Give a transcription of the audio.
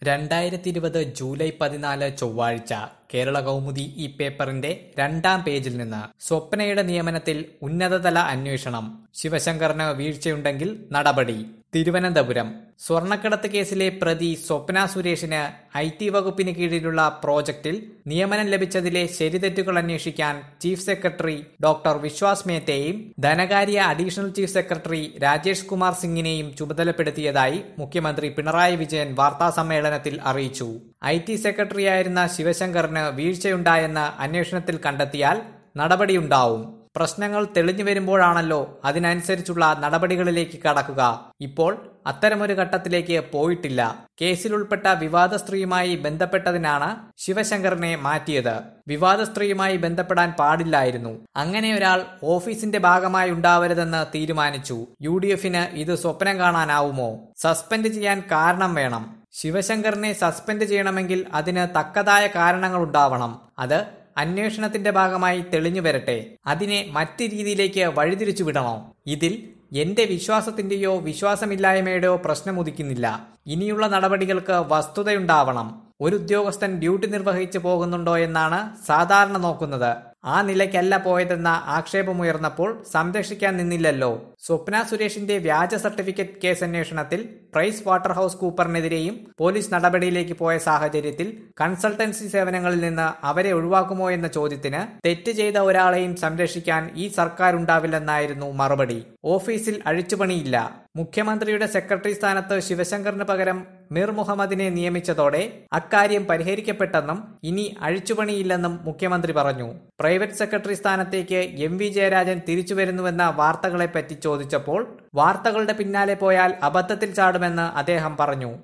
രണ്ടായിരത്തി ഇരുപത് ജൂലൈ പതിനാല് ചൊവ്വാഴ്ച കേരള കൗമുദി ഈ പേപ്പറിന്റെ രണ്ടാം പേജിൽ നിന്ന് സ്വപ്നയുടെ നിയമനത്തിൽ ഉന്നതതല അന്വേഷണം ശിവശങ്കറിന് വീഴ്ചയുണ്ടെങ്കിൽ നടപടി തിരുവനന്തപുരം സ്വർണ്ണക്കടത്ത് കേസിലെ പ്രതി സ്വപ്ന സുരേഷിന് ഐ ടി വകുപ്പിന് കീഴിലുള്ള പ്രോജക്റ്റിൽ നിയമനം ലഭിച്ചതിലെ ശരിതെറ്റുകൾ അന്വേഷിക്കാൻ ചീഫ് സെക്രട്ടറി ഡോക്ടർ വിശ്വാസ് മേത്തയെയും ധനകാര്യ additional chief secretary Rajesh Kumar സിംഗിനെയും ചുമതലപ്പെടുത്തിയതായി മുഖ്യമന്ത്രി പിണറായി വിജയൻ വാർത്താസമ്മേളനത്തിൽ അറിയിച്ചു ഐ ടി സെക്രട്ടറിയായിരുന്ന ശിവശങ്കറിന് വീഴ്ചയുണ്ടായെന്ന് അന്വേഷണത്തിൽ കണ്ടെത്തിയാൽ നടപടിയുണ്ടാവും പ്രശ്നങ്ങൾ തെളിഞ്ഞു വരുമ്പോഴാണല്ലോ അതിനനുസരിച്ചുള്ള നടപടികളിലേക്ക് കടക്കുക ഇപ്പോൾ അത്തരമൊരു ഘട്ടത്തിലേക്ക് പോയിട്ടില്ല കേസിൽ ഉൾപ്പെട്ട വിവാദ സ്ത്രീയുമായി ബന്ധപ്പെട്ടതിനാണ് ശിവശങ്കറിനെ മാറ്റിയത് വിവാദ സ്ത്രീയുമായി ബന്ധപ്പെടാൻ പാടില്ലായിരുന്നു അങ്ങനെ ഒരാൾ ഓഫീസിന്റെ ഭാഗമായി ഉണ്ടാവരുതെന്ന് തീരുമാനിച്ചു യു ഡി എഫിന് ഇത് സ്വപ്നം കാണാനാവുമോ സസ്പെൻഡ് ചെയ്യാൻ കാരണം വേണം ശിവശങ്കറിനെ സസ്പെൻഡ് ചെയ്യണമെങ്കിൽ അതിന് തക്കതായ കാരണങ്ങൾ ഉണ്ടാവണം അത് അന്വേഷണത്തിന്റെ ഭാഗമായി തെളിഞ്ഞു വരട്ടെ അതിനെ മറ്റ് രീതിയിലേക്ക് വഴിതിരിച്ചു വിടണോ ഇതിൽ എന്റെ വിശ്വാസത്തിന്റെയോ വിശ്വാസമില്ലായ്മയുടെയോ പ്രശ്നം ഉദിക്കുന്നില്ല ഇനിയുള്ള നടപടികൾക്ക് വസ്തുതയുണ്ടാവണം ഒരു ഉദ്യോഗസ്ഥൻ ഡ്യൂട്ടി നിർവഹിച്ചു പോകുന്നുണ്ടോ എന്നാണ് സാധാരണ നോക്കുന്നത് ആ നിലയ്ക്കല്ല പോയതെന്ന ആക്ഷേപമുയർന്നപ്പോൾ സംരക്ഷിക്കാൻ നിന്നില്ലല്ലോ സ്വപ്ന സുരേഷിന്റെ വ്യാജ സർട്ടിഫിക്കറ്റ് കേസ് അന്വേഷണത്തിൽ പ്രൈസ് വാട്ടർ ഹൌസ് കൂപ്പറിനെതിരെയും പോലീസ് നടപടിയിലേക്ക് പോയ സാഹചര്യത്തിൽ കൺസൾട്ടൻസി സേവനങ്ങളിൽ നിന്ന് അവരെ ഒഴിവാക്കുമോ എന്ന ചോദ്യത്തിന് തെറ്റ് ചെയ്ത ഒരാളെയും സംരക്ഷിക്കാൻ ഈ സർക്കാർ ഉണ്ടാവില്ലെന്നായിരുന്നു മറുപടി ഓഫീസിൽ അഴിച്ചുപണിയില്ല മുഖ്യമന്ത്രിയുടെ സെക്രട്ടറി സ്ഥാനത്ത് ശിവശങ്കറിന് പകരം മിർ മുഹമ്മദിനെ നിയമിച്ചതോടെ അക്കാര്യം പരിഹരിക്കപ്പെട്ടെന്നും ഇനി അഴിച്ചുപണിയില്ലെന്നും മുഖ്യമന്ത്രി പറഞ്ഞു പ്രൈവറ്റ് സെക്രട്ടറി സ്ഥാനത്തേക്ക് എം വി ജയരാജൻ തിരിച്ചുവരുന്നുവെന്ന വാർത്തകളെപ്പറ്റി ചോദിച്ചപ്പോൾ വാർത്തകളുടെ പിന്നാലെ പോയാൽ അബദ്ധത്തിൽ ചാടുമെന്ന് അദ്ദേഹം പറഞ്ഞു